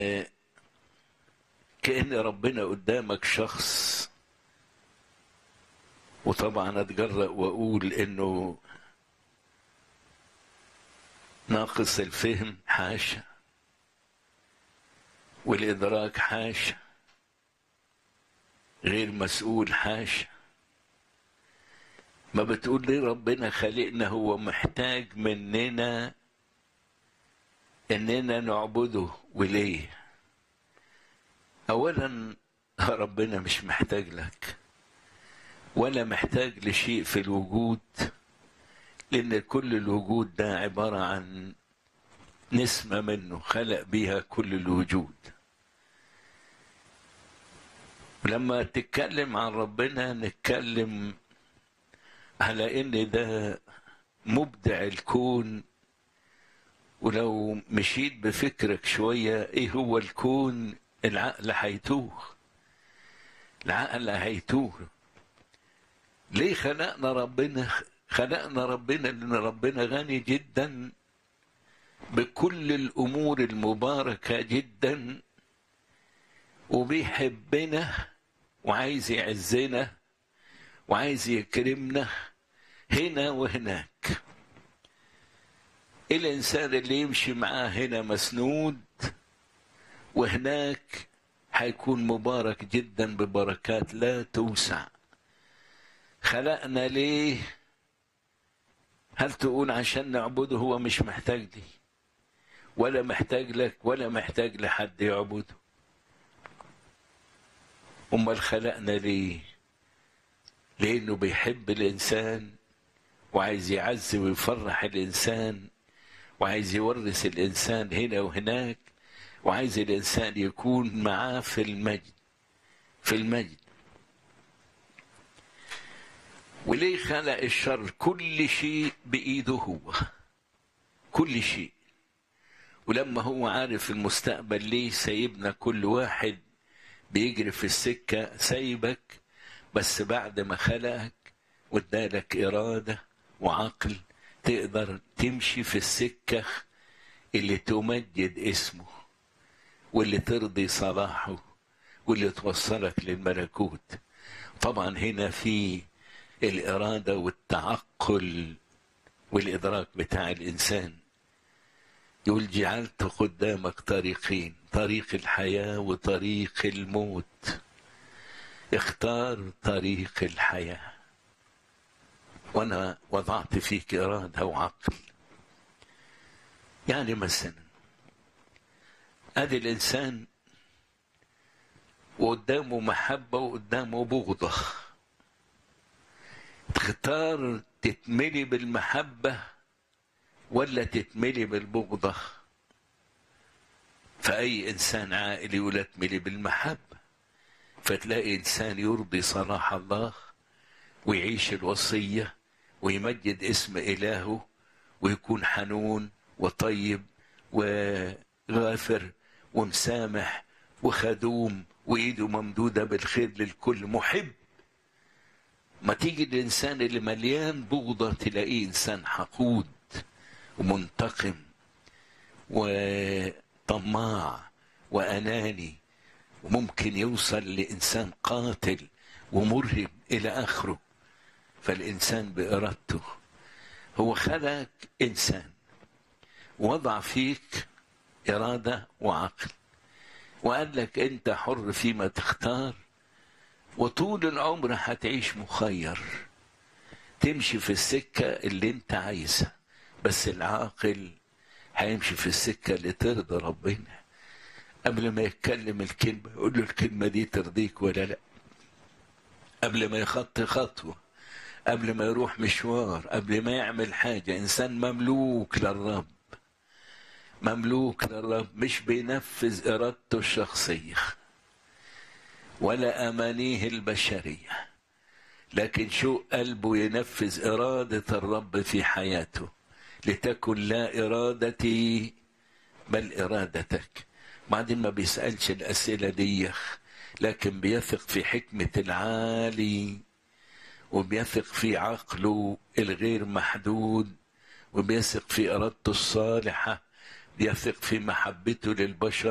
كأن ربنا قدامك شخص وطبعا اتجرأ واقول انه ناقص الفهم حاشا والادراك حاشا غير مسؤول حاشا ما بتقول ليه ربنا خلقنا هو محتاج مننا اننا نعبده وليه اولا ربنا مش محتاج لك ولا محتاج لشيء في الوجود لان كل الوجود ده عباره عن نسمه منه خلق بيها كل الوجود ولما تتكلم عن ربنا نتكلم على ان ده مبدع الكون ولو مشيت بفكرك شوية ايه هو الكون العقل هيتوه العقل هيتوه ليه خلقنا ربنا خلقنا ربنا لان ربنا غني جدا بكل الامور المباركة جدا وبيحبنا وعايز يعزنا وعايز يكرمنا هنا وهناك الانسان اللي يمشي معاه هنا مسنود وهناك هيكون مبارك جدا ببركات لا توسع خلقنا ليه هل تقول عشان نعبده هو مش محتاج لي ولا محتاج لك ولا محتاج لحد يعبده امال خلقنا ليه لانه بيحب الانسان وعايز يعزي ويفرح الانسان وعايز يورث الانسان هنا وهناك وعايز الانسان يكون معاه في المجد في المجد وليه خلق الشر كل شيء بايده هو كل شيء ولما هو عارف المستقبل ليه سايبنا كل واحد بيجري في السكه سايبك بس بعد ما خلقك وادالك اراده وعقل تقدر تمشي في السكه اللي تمجد اسمه واللي ترضي صلاحه واللي توصلك للملكوت طبعا هنا في الاراده والتعقل والادراك بتاع الانسان يقول جعلت قدامك طريقين طريق الحياه وطريق الموت اختار طريق الحياه وانا وضعت فيك اراده وعقل يعني مثلا ادي الانسان وقدامه محبه وقدامه بغضه تختار تتملي بالمحبه ولا تتملي بالبغضه فاي انسان عاقل يقول اتملي بالمحبه فتلاقي انسان يرضي صلاح الله ويعيش الوصيه ويمجد اسم الهه ويكون حنون وطيب وغافر ومسامح وخدوم وايده ممدوده بالخير للكل محب ما تيجي الانسان اللي مليان بغضه تلاقيه انسان حقود ومنتقم وطماع واناني وممكن يوصل لانسان قاتل ومرهب الى اخره فالانسان بارادته هو خلق انسان وضع فيك اراده وعقل وقال لك انت حر فيما تختار وطول العمر هتعيش مخير تمشي في السكه اللي انت عايزها بس العاقل هيمشي في السكه اللي ترضى ربنا قبل ما يتكلم الكلمه يقول له الكلمه دي ترضيك ولا لا قبل ما يخطي خطوه قبل ما يروح مشوار قبل ما يعمل حاجة إنسان مملوك للرب مملوك للرب مش بينفذ إرادته الشخصية ولا أمانيه البشرية لكن شو قلبه ينفذ إرادة الرب في حياته لتكن لا إرادتي بل إرادتك بعدين ما بيسألش الأسئلة دي لكن بيثق في حكمة العالي وبيثق في عقله الغير محدود وبيثق في ارادته الصالحه بيثق في محبته للبشر